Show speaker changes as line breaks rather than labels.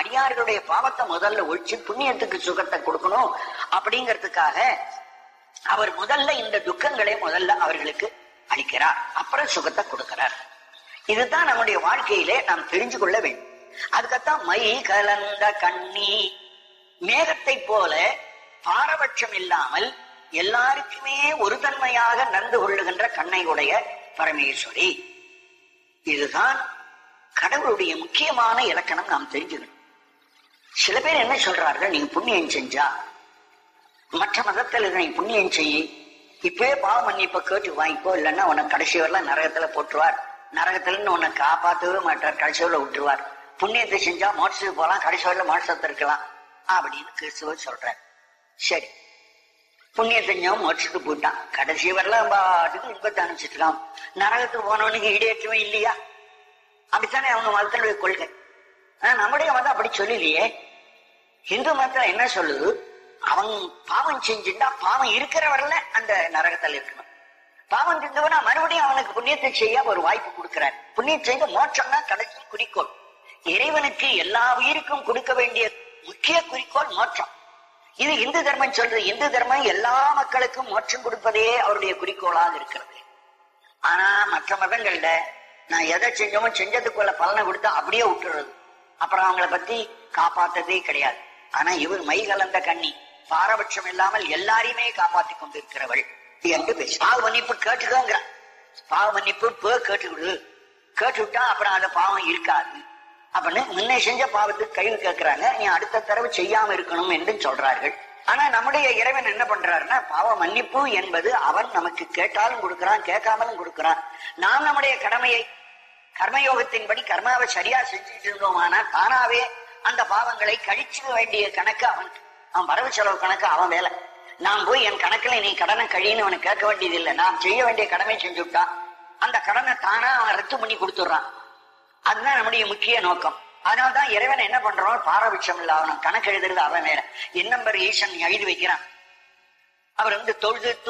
அடியார்களுடைய பாவத்தை முதல்ல ஒழிச்சு புண்ணியத்துக்கு சுகத்தை கொடுக்கணும் அப்படிங்கிறதுக்காக அவர் முதல்ல இந்த துக்கங்களை முதல்ல அவர்களுக்கு அளிக்கிறார் அப்புறம் சுகத்தை கொடுக்கிறார் இதுதான் நம்முடைய வாழ்க்கையிலே நாம் தெரிஞ்சு கொள்ள வேண்டும் அதுக்கத்தான் மை கலந்த கண்ணி மேகத்தை போல பாரபட்சம் இல்லாமல் எல்லாருக்குமே ஒரு தன்மையாக நடந்து கொள்ளுகின்ற கண்ணை உடைய பரமேஸ்வரி இதுதான் கடவுளுடைய முக்கியமான இலக்கணம் நாம் தெரிஞ்சுக்கணும் சில பேர் என்ன சொல்றார்கள் நீங்க புண்ணியம் செஞ்சா மற்ற மதத்துல நீ புண்ணியம் செய்யி இப்பவே பாவ மன்னிப்ப கேட்டு வாங்கிக்கோ இல்லைன்னா உனக்கு கடைசி வரலாம் நரகத்துல போட்டுருவார் நரகத்துல இருந்து உன்னை காப்பாற்றவே மாட்டார் கடைசி வரல விட்டுருவார் புண்ணியத்தை செஞ்சா மோட்சத்துக்கு போலாம் கடைசி வரல மோட்சத்தை இருக்கலாம் அப்படின்னு கிறிஸ்துவர் சொல்றார் சரி புண்ணியம் செஞ்சவன் மோட்சத்துக்கு போயிட்டான் கடைசி வரலாம் பாட்டுக்கு இன்பத்தை அனுப்பிச்சிட்டுலாம் நரகத்துக்கு போனவனுக்கு ஈடேற்றமே இல்லையா அப்படித்தானே அவங்க மதத்தினுடைய கொள்கை ஆனா நம்முடைய மதம் அப்படி சொல்லலையே இந்து மதத்துல என்ன சொல்லுது அவன் பாவம் செஞ்சுட்டா பாவம் இருக்கிற வரல அந்த நரகத்தில் இருக்கணும் பாவம் செஞ்சவனா மறுபடியும் அவனுக்கு புண்ணியத்தை செய்ய ஒரு வாய்ப்பு கொடுக்கிறார் புண்ணியம் செய்த மோட்சம் தான் கடைசி குறிக்கோள் இறைவனுக்கு எல்லா உயிருக்கும் கொடுக்க வேண்டிய முக்கிய குறிக்கோள் மோட்சம் இது இந்து தர்மம் சொல்றது இந்து தர்மம் எல்லா மக்களுக்கும் மோட்சம் கொடுப்பதே அவருடைய குறிக்கோளாக இருக்கிறது ஆனா மற்ற மதங்கள்ல நான் எதை செஞ்சோமோ செஞ்சதுக்குள்ள பலனை கொடுத்தா அப்படியே விட்டுறது அப்புறம் அவங்கள பத்தி காப்பாத்ததே கிடையாது ஆனா இவர் மை கலந்த கண்ணி பாரபட்சம் இல்லாமல் எல்லாரையுமே காப்பாத்தி கொண்டிருக்கிறவள் என்று பேசு பாவ மன்னிப்பு கேட்டுக்கோங்கிறான் பாவ மன்னிப்பு போ கேட்டுவிடு கேட்டுவிட்டா அப்புறம் அந்த பாவம் இருக்காது அப்படின்னு முன்ன செஞ்ச பாவத்துக்கு கைது கேட்கிறாங்க நீ அடுத்த தடவை செய்யாம இருக்கணும் என்று சொல்றார்கள் ஆனா நம்முடைய இறைவன் என்ன பண்றாருன்னா பாவ மன்னிப்பு என்பது அவன் நமக்கு கேட்டாலும் கொடுக்கிறான் கேட்காமலும் கொடுக்கிறான் நாம் நம்முடைய கடமையை கர்மயோகத்தின்படி கர்மாவை சரியா செஞ்சுட்டு இருந்தோமானா தானாவே அந்த பாவங்களை கழிச்சுக்க வேண்டிய கணக்கு அவன் அவன் வரவு செலவு கணக்கு அவன் வேலை நான் போய் என் கணக்குல நீ கடனை கழின்னு அவனை கேட்க வேண்டியது இல்லை நாம் செய்ய வேண்டிய கடமை செஞ்சுட்டான் அந்த கடனை தானா அவன் ரத்து பண்ணி கொடுத்துடுறான் அதுதான் நம்முடைய முக்கிய நோக்கம் அதனால்தான் இறைவன் என்ன பண்றோம் பாரபட்சம் இல்ல அவன் கணக்கு எழுதுறது அவன் வேற என் நம்பர் ஈசன் எழுதி வைக்கிறான் அவர் வந்து தொழுது